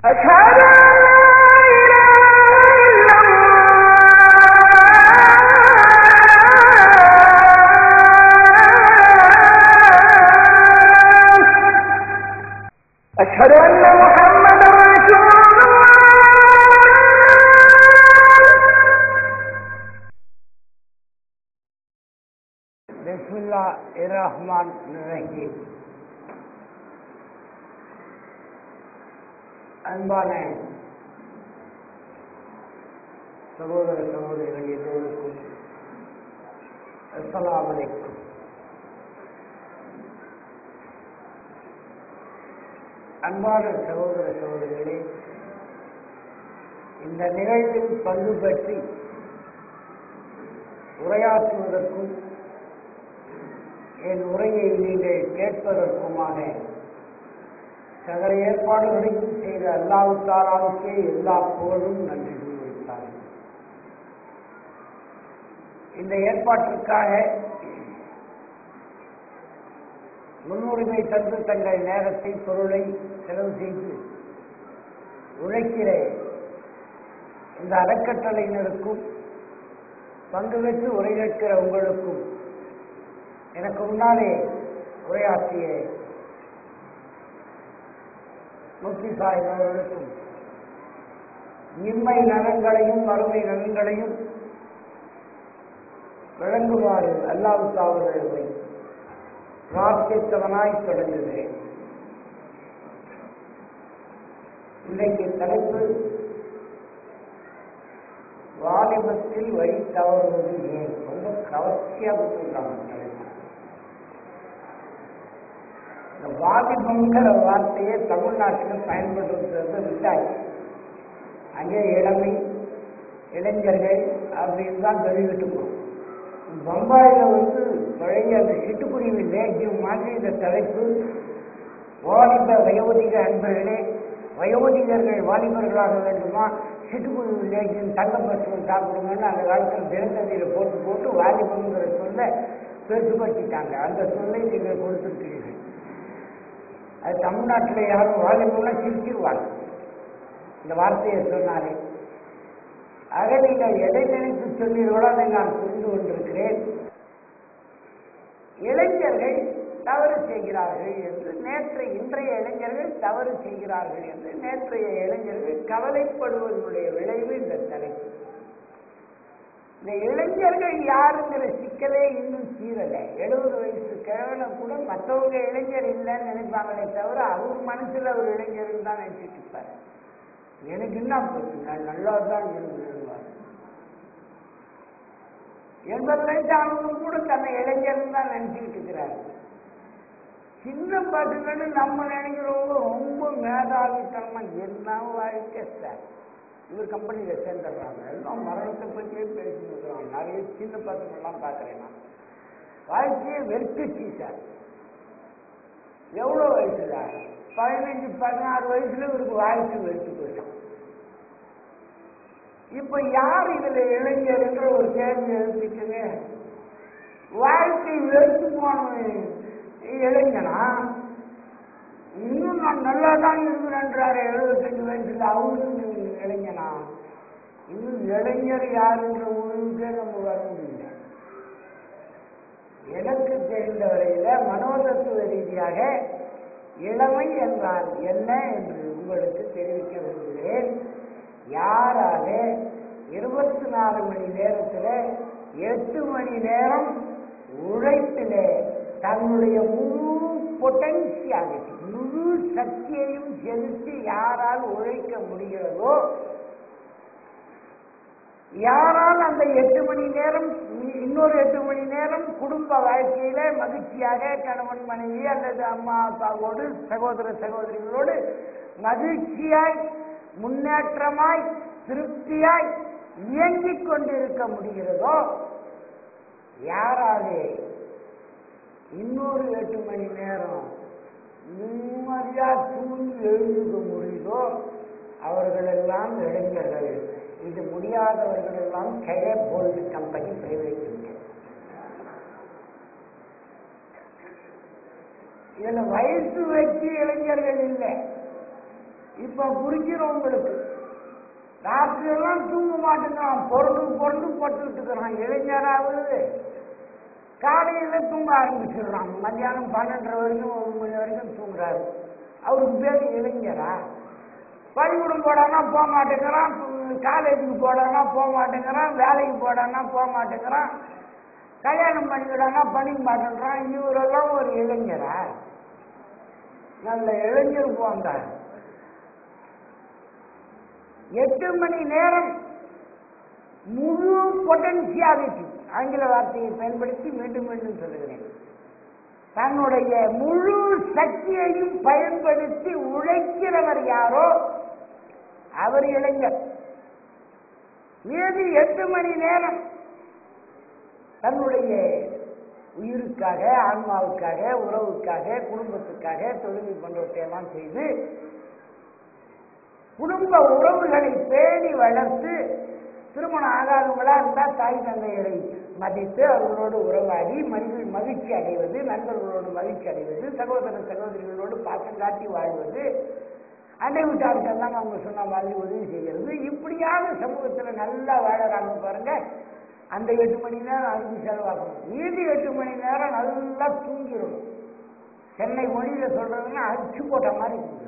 أشهد أن لا إله إلا الله أشهد أن محمدا رسول الله بسم الله الرحمن الرحيم அன்பான சகோதர சகோதரிகள் எல்லோருக்கும் அஸ்ஸலாமு அலைக்கும் அன்பான சகோதர சகோதரிகளே இந்த நிகழ்வில் பங்கு பற்றி உரையாற்றுவதற்கும் என் உரையை நீங்கள் கேட்பதற்குமாக சகல ஏற்பாடுகளையும் செய்த அல்லாஹு தாலாவுக்கே எல்லா புகழும் நன்றி கூறிவிட்டார்கள் இந்த ஏற்பாட்டிற்காக முன்னுரிமை தந்து தங்கள் நேரத்தை பொருளை செலவு செய்து உழைக்கிற இந்த அறக்கட்டளையினருக்கும் பங்கு பெற்று உரை கேட்கிற உங்களுக்கும் எனக்கு முன்னாலே உரையாற்றிய முக்தி சாஹிப் அவர்களுக்கும் இம்மை நலன்களையும் மறுமை நலன்களையும் வழங்குமாறு அல்லாஹ் அவர்களை பிரார்த்தித்தவனாய் தொடங்குகிறேன் இன்றைக்கு தலைப்பு வாலிபத்தில் வழி தவறுவது ஏன் ரொம்ப கவர்ச்சியாக கொடுத்துருக்காங்க தலைப்பு இந்த வாலிபங்கிற வார்த்தையை தமிழ்நாட்டில் பயன்படுத்துறது விட்டாச்சு அங்கே இளமை இளைஞர்கள் அப்படின்னு தான் சொல்லிக்கிட்டு இருக்கோம் பம்பாயில் வந்து பழைய அந்த சிட்டுக்குருவி லேஜியம் மாதிரி இந்த தலைப்பு வாலிப வயோதிக அன்பர்களே வயோதிகர்கள் வாலிபர்களாக வேண்டுமா சிட்டுக்குருவி லேஜியம் தங்கப்பசுவம் சாப்பிடுங்கன்னு அந்த காலத்தில் தினத்தந்தியில் போட்டு போட்டு வாலிபங்கிற சொல்ல பெருசுபடுத்திட்டாங்க அந்த சொல்லை நீங்கள் கொடுத்துருக்கிறீர்கள் அது தமிழ்நாட்டில் யாரும் வாலிபம்லாம் சிரிச்சிருவாங்க இந்த வார்த்தையை சொன்னாலே ஆக நீங்கள் எதை நினைத்து சொன்னீர்களோ அதை நான் புரிந்து கொண்டிருக்கிறேன் இளைஞர்கள் தவறு செய்கிறார்கள் என்று நேற்று இன்றைய இளைஞர்கள் தவறு செய்கிறார்கள் என்று நேற்றைய இளைஞர்கள் கவலைப்படுவதனுடைய விளைவு இந்த தலைப்பு இந்த இளைஞர்கள் யாருங்கிற சிக்கலே இன்னும் தீரலை எழுபது வயசு கிழவனை கூட மற்றவங்க இளைஞர் இல்லைன்னு நினைப்பாங்களே தவிர அவர் மனசுல ஒரு இளைஞர்னு தான் நினைச்சிட்டு இருப்பார் எனக்கு என்ன போச்சு நான் நல்லா தான் இருந்தேன் எண்பது வயசு அவங்க கூட தன்னை இளைஞர்னு தான் நினைச்சுக்கிட்டு இருக்கிறாரு சின்ன பசங்கன்னு நம்ம நினைக்கிறவங்க ரொம்ப மேதாவித்தனமா என்ன வாழ்க்கை சார் இவர் கம்பெனியில் சேர்ந்துடுறாங்க எல்லாம் மரணத்தை பற்றியே பேசிட்டு இருக்கிறாங்க நிறைய சின்ன பசங்கள்லாம் பார்க்குறேன் நான் வாழ்க்கையை வெறுத்துச்சு சார் எவ்வளோ வயசுல பதினஞ்சு பதினாறு வயசுல இவருக்கு வாழ்க்கை வெறுத்து போயிட்டான் இப்ப யார் இதுல இளைஞர் என்ற ஒரு கேள்வி எழுப்பிட்டுங்க வாழ்க்கை வெறுத்து போனவன் இளைஞனா இன்னும் நான் நல்லா தான் இருக்கிறேன்றாரு எழுபத்தஞ்சு வயசுல அவரும் இளைஞனா இன்னும் இளைஞர் யாருன்ற முடிவுக்கே நம்ம வர முடியல எனக்கு தெரிந்த வரையில மனோதத்துவ ரீதியாக இளமை என்றால் என்ன என்று உங்களுக்கு தெரிவிக்க விரும்புகிறேன் யாரால இருபத்தி நாலு மணி நேரத்தில் எட்டு மணி நேரம் உழைப்பிலே தன்னுடைய முழு பொட்டன்சியாலிட்டி முழு சக்தியையும் செலுத்தி யாரால் உழைக்க முடிகிறதோ யாரால் அந்த எட்டு மணி நேரம் இன்னொரு எட்டு மணி நேரம் குடும்ப வாழ்க்கையில மகிழ்ச்சியாக கணவன் மனைவி அல்லது அம்மா அப்பாவோடு சகோதர சகோதரிகளோடு மகிழ்ச்சியாய் முன்னேற்றமாய் திருப்தியாய் இயங்கிக் கொண்டிருக்க முடிகிறதோ யாராலே இன்னொரு எட்டு மணி நேரம் நிம்மதியா தூங்கி எழுந்துக்க முடியுதோ அவர்களெல்லாம் இளைஞர்கள் இது முடியாதவர்கள் எல்லாம் கெயர் போல்டு கம்பெனி பிரைவேட் லிமிடெட் இதுல வயசு வச்சு இளைஞர்கள் இல்லை இப்ப புரிஞ்சிடும் உங்களுக்கு ராத்திரி எல்லாம் தூங்க மாட்டேங்கிறான் பொருள் பொருள் போட்டுக்கிட்டு இருக்கிறான் இளைஞராவது காலையில தூங்க ஆரம்பிச்சிடுறான் மத்தியானம் பன்னெண்டரை வரைக்கும் ஒரு மணி வரைக்கும் தூங்குறாரு அவருக்கு பேர் இளைஞரா பள்ளிக்கூடம் போடானா போக மாட்டேங்கிறான் காலேஜுக்கு போடானா போக மாட்டேங்கிறான் வேலைக்கு போடானா போக மாட்டேங்கிறான் கல்யாணம் பண்ணிக்கிடானா பண்ணிக்க மாட்டேங்கிறான் இவரெல்லாம் ஒரு இளைஞரா நல்ல இளைஞர் போந்தார் எட்டு மணி நேரம் முழு பொட்டன்சியாலிட்டி ஆங்கில வார்த்தையை பயன்படுத்தி மீண்டும் மீண்டும் சொல்லுகிறேன் தன்னுடைய முழு சக்தியையும் பயன்படுத்தி உழைக்கிறவர் யாரோ அவர் இளைஞர் மீதி எட்டு மணி நேரம் தன்னுடைய உயிருக்காக ஆன்மாவுக்காக உறவுக்காக குடும்பத்துக்காக தொழில் போன்றவற்றை எல்லாம் செய்து குடும்ப உறவுகளை பேணி வளர்த்து திருமணம் ஆகாதவங்களா இருந்தால் தாய் தந்தையரை மதித்து அவர்களோடு உறவாடி மகிழ் மகிழ்ச்சி அடைவது நண்பர்களோடு மகிழ்ச்சி அடைவது சகோதர சகோதரிகளோடு பாசம் காட்டி வாழ்வது அண்டை வீட்டாருக்கெல்லாம் அவங்க சொன்ன மாதிரி உதவி செய்கிறது இப்படியாக சமூகத்தில் நல்லா வாழறாங்க பாருங்க அந்த எட்டு மணி நேரம் அதுக்கு செலவாகணும் மீதி எட்டு மணி நேரம் நல்லா தூங்கிடணும் சென்னை மொழியில சொல்றதுன்னா அடிச்சு போட்ட மாதிரி தூங்கிடும்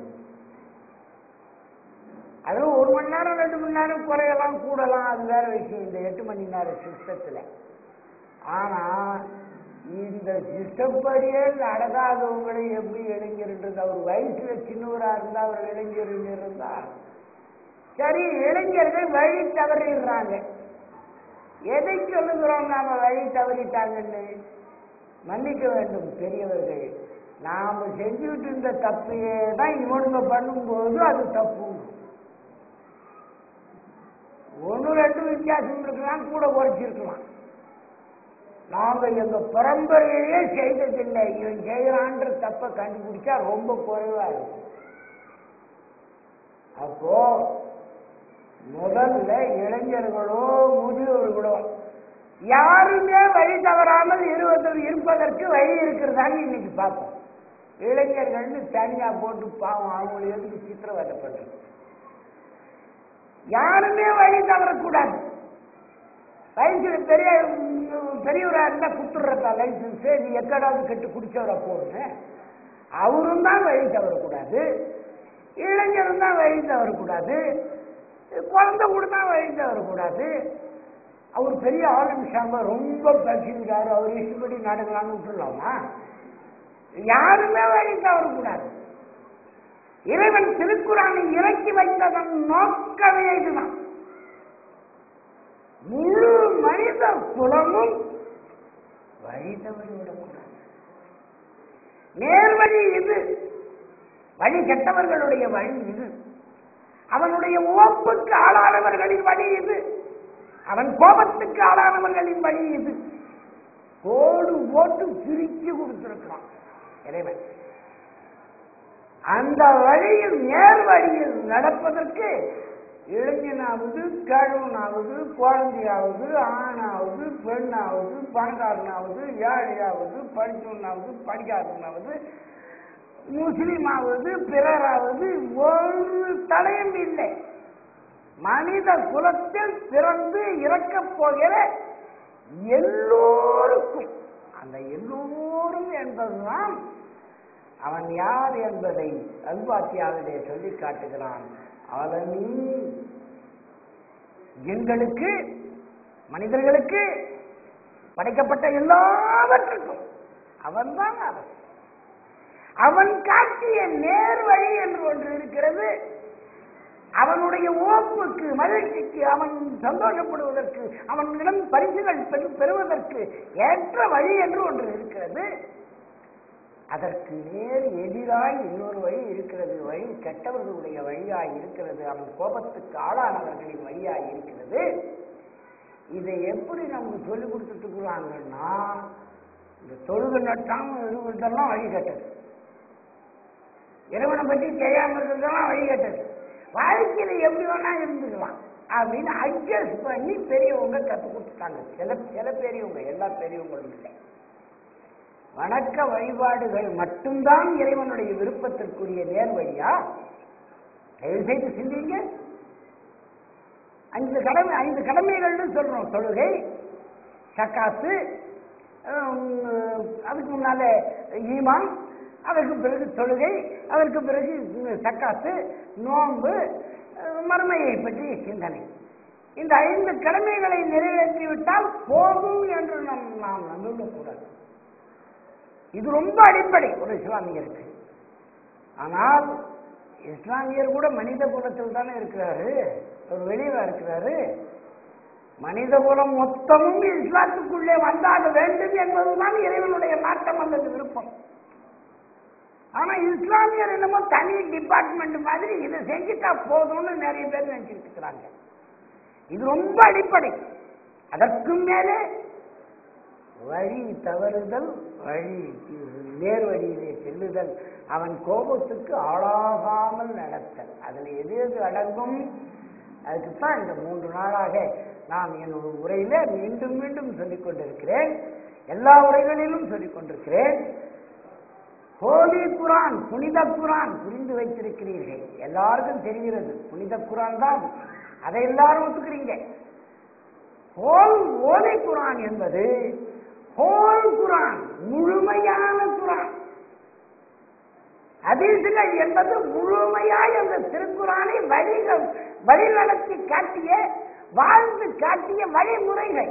அதுவும் ஒரு மணி நேரம் ரெண்டு மணி நேரம் குறையலாம் கூடலாம் அது வேற விஷயம் இந்த எட்டு மணி நேரம் சிஸ்டத்தில் ஆனா இந்த சிஸ்டப்படியே நடக்காதவங்களை எப்படி இளைஞர்ன்றது அவர் வயசுல சின்னவரா இருந்தா அவர் இளைஞர் இருந்தா சரி இளைஞர்கள் வழி தவறிடுறாங்க எதை சொல்லுகிறோம் நாம வழி தவறிட்டாங்கன்னு மன்னிக்க வேண்டும் பெரியவர்கள் நாம செஞ்சுக்கிட்டு இருந்த தப்பையே தான் இவனுங்க பண்ணும்போது அது தப்பு ஒன்று ரெண்டு வித்தியாசம் இருக்கலாம் கூட குறைச்சிருக்கலாம் நாங்க எங்க பரம்பரையே செய்ததில்லை இவன் செய்யறான்ற தப்ப கண்டுபிடிச்சா ரொம்ப குறைவா இருக்கும் அப்போ முதல்ல இளைஞர்களோ முதியோர்களோ யாருமே வழி தவறாமல் இருவது இருப்பதற்கு வழி இருக்கிறதான்னு இன்னைக்கு பார்ப்போம் இளைஞர்கள்னு தனியா போட்டு பாவம் அவங்களை எதுக்கு சித்திரவதை பண்றது யாருமே வழி தவறக்கூடாது வயசுல பெரிய பெரியவரா இருந்தா குத்துறதா லைசன்ஸ் நீ எக்கடாவது கட்டு குடிச்சவரா போடுங்க அவரும் தான் வழி தவறக்கூடாது இளைஞரும் தான் வழி தவறக்கூடாது குழந்தை கூட தான் வழி தவறக்கூடாது அவர் பெரிய ஆரம்பிச்சாங்க ரொம்ப பேசிக்கிறாரு அவர் இஷ்டப்படி நடக்கலாம்னு விட்டுலாமா யாருமே வழி தவறக்கூடாது இறைவன் திருக்குறானை இறக்கி வைத்ததன் நோக்கமே இதுதான் முழு மனித குலமும் வழி தவறி விடக்கூடாது நேர்வழி இது வழி கெட்டவர்களுடைய வழி இது அவனுடைய ஓப்புக்கு ஆளானவர்களின் வழி இது அவன் கோபத்துக்கு ஆளானவர்களின் வழி இது கோடு போட்டு பிரிச்சு கொடுத்திருக்கிறான் இறைவன் அந்த வழியில் நேர் வழியில் நடப்பதற்கு இளைஞனாவது கிழவனாவது குழந்தையாவது ஆணாவது பெண்ணாவது பணக்காரனாவது ஏழையாவது படித்தவனாவது படிக்காதவனாவது முஸ்லிமாவது பிறராவது ஒரு தடையும் இல்லை மனித குலத்தில் பிறந்து இறக்கப் போகிற எல்லோருக்கும் அந்த எல்லோரும் என்பதுதான் அவன் யார் என்பதை அல்பாத்தியாவிலே சொல்லி காட்டுகிறான் அவனி எங்களுக்கு மனிதர்களுக்கு படைக்கப்பட்ட எல்லாவற்றுக்கும் அவன்தான் அவன் அவன் காட்டிய நேர் வழி என்று ஒன்று இருக்கிறது அவனுடைய ஓப்புக்கு மகிழ்ச்சிக்கு அவன் சந்தோஷப்படுவதற்கு அவனிடம் பரிசுகள் பெறு- பெறுவதற்கு ஏற்ற வழி என்று ஒன்று இருக்கிறது அதற்கு நேர் எதிராய் இன்னொரு வழி இருக்கிறது வழி கெட்டவர்களுடைய வழியாய் இருக்கிறது அவன் கோபத்துக்கு ஆளானவர்களின் வழியாய் இருக்கிறது இதை எப்படி நமக்கு சொல்லிக் கொடுத்துட்டு இருக்கிறாங்கன்னா இந்த தொழுகை நட்டாம இருக்கிறதெல்லாம் வழி கெட்டது இறைவனை பற்றி தெரியாம இருக்கிறதெல்லாம் வழி கெட்டது வாழ்க்கையில எப்படி வேணா இருந்துக்கலாம் அப்படின்னு அட்ஜஸ்ட் பண்ணி பெரியவங்க கற்றுக் கொடுத்துட்டாங்க சில சில பெரியவங்க எல்லா பெரியவங்களும் இல்லை வணக்க வழிபாடுகள் மட்டும்தான் இறைவனுடைய விருப்பத்திற்குரிய நேர் வழியா தயவு செய்து சிந்திங்க ஐந்து கடமை ஐந்து கடமைகள்னு சொல்றோம் தொழுகை சக்காத்து ஹம், அதுக்கு முன்னால ஈமான் அதற்கு பிறகு தொழுகை அதற்கு பிறகு சக்காத்து நோன்பு அஹ், மறுமையை பற்றி சிந்தனை இந்த ஐந்து கடமைகளை நிறைவேற்றிவிட்டால் போதும் என்று நம் நாம் நம்பிவிடக்கூடாது இது ரொம்ப அடிப்படை ஒரு இஸ்லாமியருக்கு ஆனால் இஸ்லாமியர் கூட மனித குலத்தில் தானே இருக்கிறாரு ஒரு வெளியில இருக்கிறாரு மனித குலம் மொத்தமும் இஸ்லாத்துக்குள்ளே வந்தாக வேண்டும் என்பதுதான் இறைவனுடைய நாட்டம் அல்லது விருப்பம் ஆனா இஸ்லாமியர் என்னமோ தனி டிபார்ட்மெண்ட் மாதிரி இதை செஞ்சுட்டா போதும்னு நிறைய பேர் நினைச்சிட்டு இருக்கிறாங்க இது ரொம்ப அடிப்படை அதற்கும் மேலே வழி தவறுதல் வழி நேர் வழியிலே செல்லுதல் அவன் கோபத்துக்கு ஆளாகாமல் நடத்தல் அதில் எது எது அடங்கும் அதுக்குத்தான் இந்த மூன்று நாளாக நான் என் உரையில மீண்டும் மீண்டும் சொல்லிக் கொண்டிருக்கிறேன் எல்லா உரைகளிலும் சொல்லிக் கொண்டிருக்கிறேன் ஹோலி குரான் புனித குரான் புரிந்து வைத்திருக்கிறீர்கள் எல்லாருக்கும் தெரிகிறது புனித குரான் தான் அதை எல்லாரும் ஒத்துக்கிறீங்க ஹோல் ஓலை குரான் என்பது ஹோல் குரான் முழுமையான குரான் ஹதீசுகள் என்பது முழுமையாய் அந்த திருக்குறானை வழி வழிநடத்தி காட்டிய வாழ்ந்து காட்டிய வழிமுறைகள்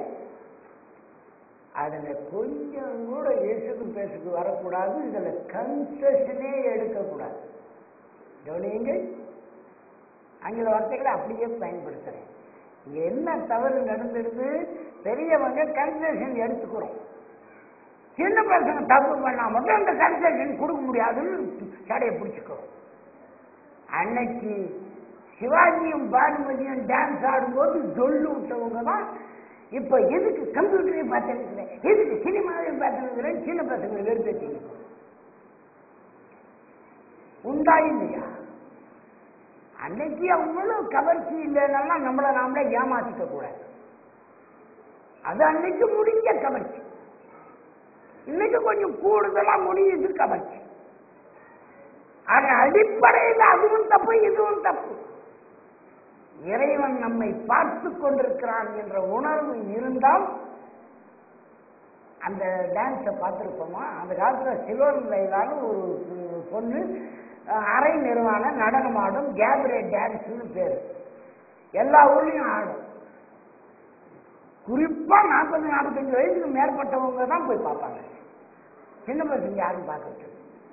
அதுல கொஞ்சம் கூட இயேசுக்கு பேசுக்கு வரக்கூடாது இதுல கன்செஷனே எடுக்கக்கூடாது கவனியுங்கள் ஆங்கில வார்த்தைகளை அப்படியே பயன்படுத்துறேன் இங்க என்ன தவறு நடந்துருது பெரியவங்க கன்செஷன் எடுத்துக்கிறோம் சின்ன பசங்க தப்பு பண்ணா மட்டும் அந்த கன்செஷன் கொடுக்க முடியாதுன்னு சடையை பிடிச்சிக்கிறோம் அன்னைக்கு சிவாஜியும் பானுமதியும் டான்ஸ் ஆடும்போது சொல்லு விட்டவங்க தான் இப்ப எதுக்கு கம்ப்யூட்டரையும் பார்த்துருக்கிறேன் எதுக்கு சினிமாவையும் பார்த்துருக்கிறேன் சின்ன பசங்களை வெறுப்பேற்றிங்க உண்டா இல்லையா அன்னைக்கு அவங்களும் கவர்ச்சி இல்லைன்னாலாம் நம்மளை நாமளே ஏமாத்திக்க கூடாது அது அன்னைக்கு முடிஞ்ச கவர்ச்சி இன்னைக்கு கொஞ்சம் கூடுதலா முடியுது கவர்ச்சி ஆக அடிப்படையில் அதுவும் தப்பு இதுவும் தப்பு இறைவன் நம்மை பார்த்து கொண்டிருக்கிறான் என்ற உணர்வு இருந்தால் அந்த டான்ஸை பார்த்துருப்போமா அந்த காலத்துல சிலோன் லைலான்னு ஒரு பொண்ணு அஹ், அரை நிர்வாண நடனமாடும் கேப்ரே டான்ஸ்னு பேரு எல்லா ஊர்லயும் ஆடும் குறிப்பா நாற்பது நாற்பத்தஞ்சு வயசுக்கு மேற்பட்டவங்க தான் போய் பார்ப்பாங்க சின்ன பசங்க யாரும் பார்க்கறது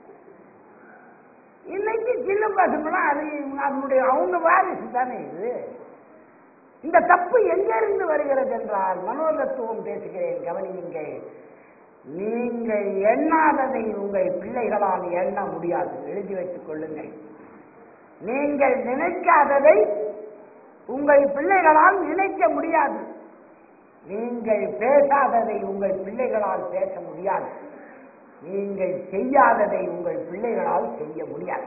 இன்னைக்கு சின்ன பசங்களாம் அது அதனுடைய அவங்க வாரிசு தானே இது இந்த தப்பு எங்கிருந்து வருகிறது என்றால் மனோதத்துவம் பேசுகிறேன் கவனியுங்கள் நீங்கள் எண்ணாததை உங்கள் பிள்ளைகளால் எண்ண முடியாது எழுதி வைத்துக் கொள்ளுங்கள் நீங்கள் நினைக்காததை உங்கள் பிள்ளைகளால் நினைக்க முடியாது நீங்கள் பேசாததை உங்கள் பிள்ளைகளால் பேச முடியாது நீங்கள் செய்யாததை உங்கள் பிள்ளைகளால் செய்ய முடியாது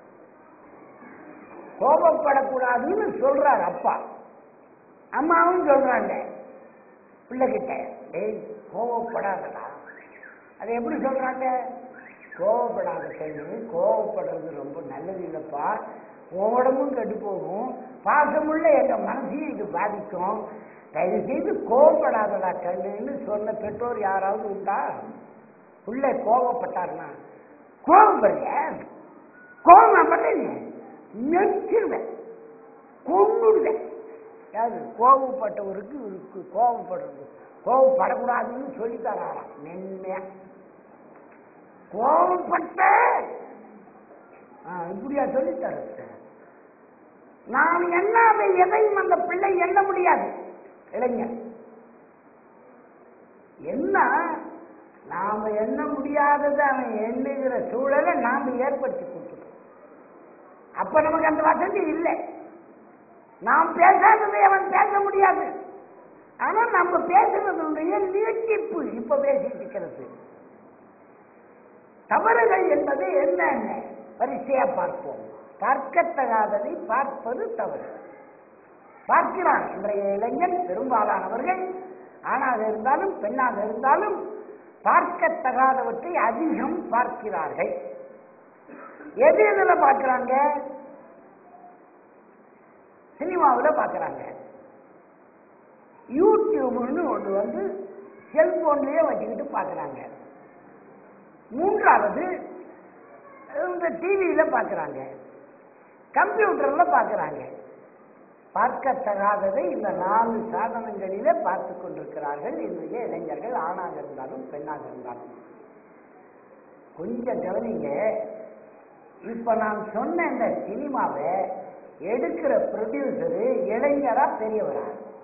கோபப்படக்கூடாதுன்னு சொல்றார் அப்பா அம்மாவும் சொல்றாங்க பிள்ளைகிட்ட டேய் கோபப்படாதடா அதை எப்படி சொல்றாங்க கோவப்படாத கண்ணு கோவப்படுறது ரொம்ப நல்லது இல்லைப்பா உன் உடம்பும் கெட்டு போகும் பாசமுள்ள எங்க மனசையும் இது பாதிக்கும் தயவு செய்து கோவப்படாதடா கண்ணுன்னு சொன்ன பெற்றோர் யாராவது உண்டா பிள்ளை கோவப்பட்டாருன்னா கோவப்படுறிய கோவம் பண்ணீங்க நெச்சிருவேன் கொண்டுடுவேன் யாரு கோவப்பட்டவருக்கு இவருக்கு கோவப்படுறது கோவப்படக்கூடாதுன்னு சொல்லித்தராராம் மென்மையா கோவப்பட்ட ஆ, இப்படியா சொல்லித்தரது நாம் எண்ணாத எதையும் அந்த பிள்ளை எண்ண முடியாது இளைஞர் என்ன நாம எண்ண முடியாததை அவன் எண்ணுகிற சூழலை நாம ஏற்படுத்தி கொடுத்துட்டோம் அப்ப நமக்கு அந்த வசதி இல்லை நாம் பேசாததை அவன் பேச முடியாது ஆனா நம்ம பேசுறதுடைய நீட்டிப்பு இப்ப பேசிட்டு இருக்கிறது தவறுகள் என்பது என்னென்ன வரிசையா பார்ப்போம் பார்க்கத்தகாததை பார்ப்பது தவறு பார்க்கிறான் இன்றைய இளைஞன் பெரும்பாலானவர்கள் ஆணாக இருந்தாலும் பெண்ணாக இருந்தாலும் பார்க்கத்தகாதவற்றை அதிகம் பார்க்கிறார்கள் எது எதுல பார்க்கிறாங்க சினிமாவில் பார்க்குறாங்க யூடியூப்னு ஒன்று வந்து செல்போன்லேயே வச்சுக்கிட்டு பார்க்குறாங்க மூன்றாவது இந்த டிவியில் பார்க்குறாங்க கம்ப்யூட்டரில் பார்க்குறாங்க பார்க்கத்தகாததை இந்த நாலு சாதனங்களிலே பார்த்து கொண்டிருக்கிறார்கள் இன்றைய இளைஞர்கள் ஆணாக இருந்தாலும் பெண்ணாக இருந்தாலும் கொஞ்சம் கவனிங்க இப்ப நான் சொன்ன இந்த சினிமாவை எடுக்கிற ப்ரொடியூசரு இளைஞரா பெரியவரா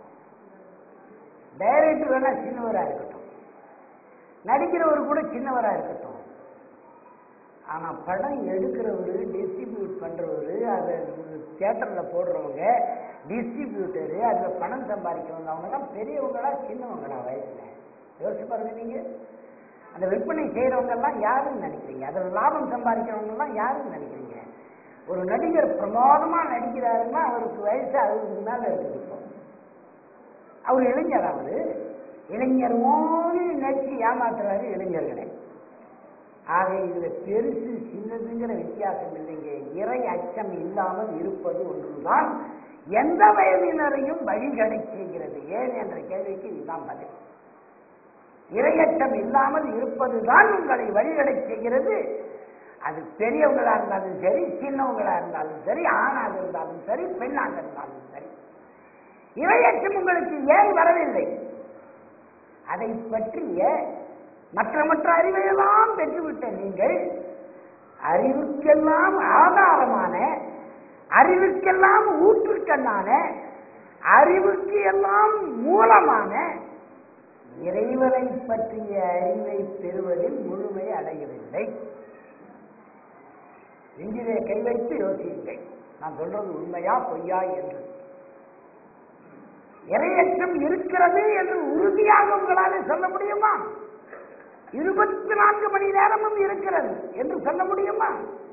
டைரக்டர் வேணா சின்னவரா இருக்கட்டும் நடிக்கிறவர் கூட சின்னவரா இருக்கட்டும் ஆனா படம் எடுக்கிறவரு டிஸ்ட்ரிபியூட் பண்றவரு அதை தியேட்டர்ல போடுறவங்க டிஸ்ட்ரிபியூட்டரு அதுல பணம் சம்பாதிக்கிறவங்க அவங்க தான் பெரியவங்களா சின்னவங்களா வயசுல யோசிச்சு பாருங்க நீங்க அந்த விற்பனை செய்யறவங்க எல்லாம் யாருன்னு நினைக்கிறீங்க அதுல லாபம் சம்பாதிக்கிறவங்க எல்லாம் யாருன்னு நினைக்கிறீங்க ஒரு நடிகர் பிரமாதமா நடிக்கிறாருன்னா அவருக்கு வயசு அறுபதுக்கு மேல இருக்குது இப்போ அவர் இளைஞர் அவரு இளைஞர் ஓடி நடிச்சு ஏமாத்துறாரு இளைஞர்களை ஆக இதுல பெருசு சின்னதுங்கிற வித்தியாசம் இல்லைங்க இறை அச்சம் இல்லாமல் இருப்பது ஒன்றுதான் எந்த வயதினரையும் வழிகடை செய்கிறது ஏன் என்ற கேள்விக்கு இதுதான் பதில் இரையச்சம் இல்லாமல் இருப்பதுதான் உங்களை வழிகடை செய்கிறது அது பெரியவங்களா இருந்தாலும் சரி சின்னவங்களா இருந்தாலும் சரி ஆணாக இருந்தாலும் சரி பெண்ணாக இருந்தாலும் சரி இரையச்சம் உங்களுக்கு ஏன் வரவில்லை அதை பற்றிய மற்ற மற்ற அறிவையெல்லாம் பெற்றுவிட்ட நீங்கள் அறிவுக்கெல்லாம் ஆதாரமான அறிவுக்கெல்லாம் ஊற்றுக்கண்ணான அறிவுக்கு எல்லாம் மூலமான இறைவனை பற்றிய அறிவை பெறுவதில் முழுமை அடையவில்லை நெஞ்சிலே கை வைத்து யோசியுங்கள் நான் சொல்றது உண்மையா பொய்யா என்று இரையற்றம் இருக்கிறது என்று உறுதியாக உங்களால் சொல்ல முடியுமா இருபத்தி நான்கு மணி நேரமும் இருக்கிறது என்று சொல்ல முடியுமா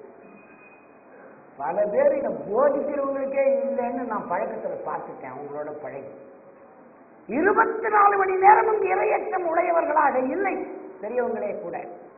பல பேர் இதை போதிக்கிறவங்களுக்கே இல்லைன்னு நான் பழக்கத்துல பார்த்துட்டேன் உங்களோட பழகி இருபத்தி நாலு மணி நேரமும் இரையற்றம் உடையவர்களாக இல்லை பெரியவங்களே கூட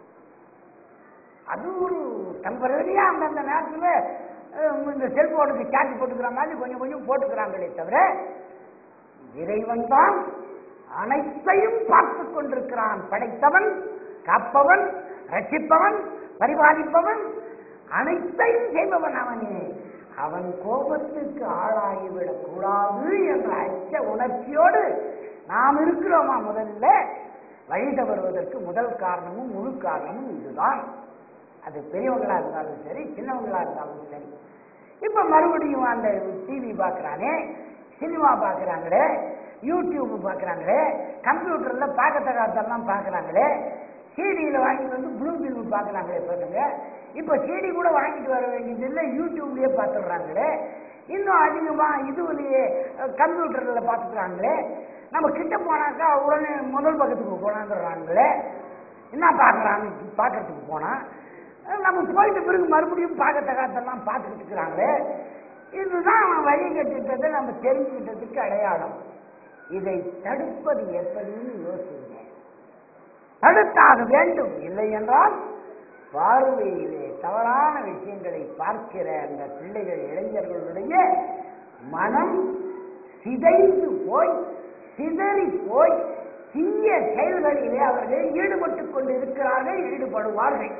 அது ஒரு டெம்பரரியா அந்தந்த நேரத்தில் அஹ், இந்த செல்போனுக்கு சார்ஜ் போட்டுக்கிற மாதிரி கொஞ்சம் கொஞ்சம் போட்டுக்கிறாங்களே தவிர இறைவன் தான் அனைத்தையும் பார்த்து கொண்டிருக்கிறான் படைத்தவன் காப்பவன் ரட்சிப்பவன் பரிபாலிப்பவன் அனைத்தையும் செய்பவன் அவனே அவன் கோபத்துக்கு ஆளாகிவிடக் கூடாது என்ற அச்ச உணர்ச்சியோடு நாம் இருக்கிறோமா முதல்ல வழி தவறுவதற்கு முதல் காரணமும் முழு காரணமும் இதுதான் அது பெரியவங்களா இருந்தாலும் சரி சின்னவங்களா இருந்தாலும் சரி இப்ப மறுபடியும் அந்த டிவி பார்க்கறானே சினிமா பார்க்கறாங்களே யூடியூப் பார்க்கறாங்களே கம்ப்யூட்டர்ல பார்க்கத்தகாதெல்லாம் பார்க்கறாங்களே சிடியில் வாங்கிட்டு வந்து ப்ளூ ஃபில்ம் பார்க்கறாங்களே பாருங்க இப்போ சிடி கூட வாங்கிட்டு வர வேண்டியது இல்லை யூடியூப்லயே பார்த்துடுறாங்களே இன்னும் அதிகமா இதுலயே கம்ப்யூட்டர்ல பார்த்துக்கிறாங்களே நம்ம கிட்ட போனாக்கா உடனே முதல் பக்கத்துக்கு கொண்டாந்துடுறாங்களே என்ன பார்க்கறான்னு பார்க்கறதுக்கு போனா நம்ம போயிட்ட பிறகு மறுபடியும் பார்க்கத்தகாதெல்லாம் பார்த்துக்கிட்டு இருக்கிறாங்களே இதுதான் வழி கட்டிட்டதை நம்ம தெரிஞ்சுக்கிட்டதுக்கு அடையாளம் இதை தடுப்பது எப்படின்னு யோசிங்க தடுத்தாக வேண்டும் இல்லை என்றால் பார்வையிலே தவறான விஷயங்களை பார்க்கிற அந்த பிள்ளைகள் இளைஞர்களுடைய மனம் சிதைந்து போய் சிதறி போய் தீய செயல்களிலே அவர்கள் ஈடுபட்டுக் கொண்டிருக்கிறார்கள் ஈடுபடுவார்கள்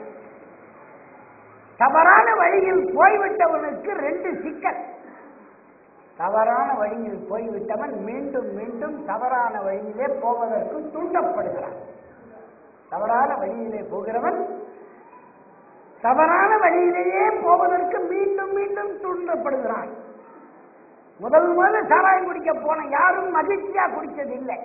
தவறான வழியில் போய்விட்டவனுக்கு ரெண்டு சிக்கல் தவறான வழியில் போய்விட்டவன் மீண்டும் மீண்டும் தவறான வழியிலே போவதற்கு தூண்டப்படுகிறான் தவறான வழியிலே போகிறவன் தவறான வழியிலேயே போவதற்கு மீண்டும் மீண்டும் தூண்டப்படுகிறான் முதல் முதல்ல சாராயம் குடிக்க போன யாரும் மகிழ்ச்சியா குடிச்சது இல்லை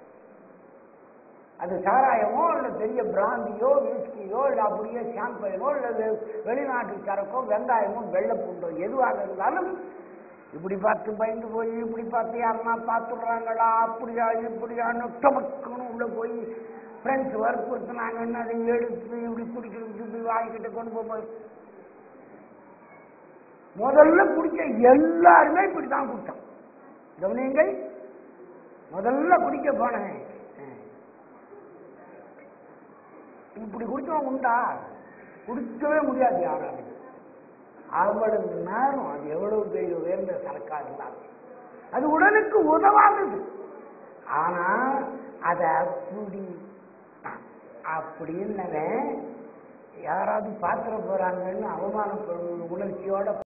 அது சாராயமோ இல்ல பெரிய பிராந்தியோ விஸ்கியோ இல்ல அப்படியே சாம்பைனோ இல்ல வெ- வெளிநாட்டு சரக்கோ வெங்காயமோ வெள்ளைப்பூண்டோ எதுவாக இருந்தாலும் இப்படி பார்த்து பயந்து போய் இப்படி பார்த்து யாருன்னா பார்த்துடுறாங்களா அப்படியா இப்படியான்னு டமக்குன்னு உள்ள போய் ஃப்ரெண்ட்ஸ் வற்புறுத்தினாங்கன்னு அதை எடுத்து இப்படி குடிக்கிறதுக்கு இப்படி வாங்கிக்கிட்டு கொண்டு போகும்போது முதல்ல குடிச்ச எல்லாருமே இப்படி தான் குடிச்சோம் கவனியுங்கள் முதல்ல குடிக்க போனேன் இப்படி குடிச்சவன் உண்டா குடிக்கவே முடியாது யாராலும் அவ்வளவு நேரம் அது எவ்வளவு பெரிய உயர்ந்த சரக்கா இருந்தாலும் அது உடலுக்கு உதவாதது ஆனா அதை அப்படி அப்படின்னவன் யாராவது பாத்திர போறாங்கன்னு அவமானப்படும் உணர்ச்சியோட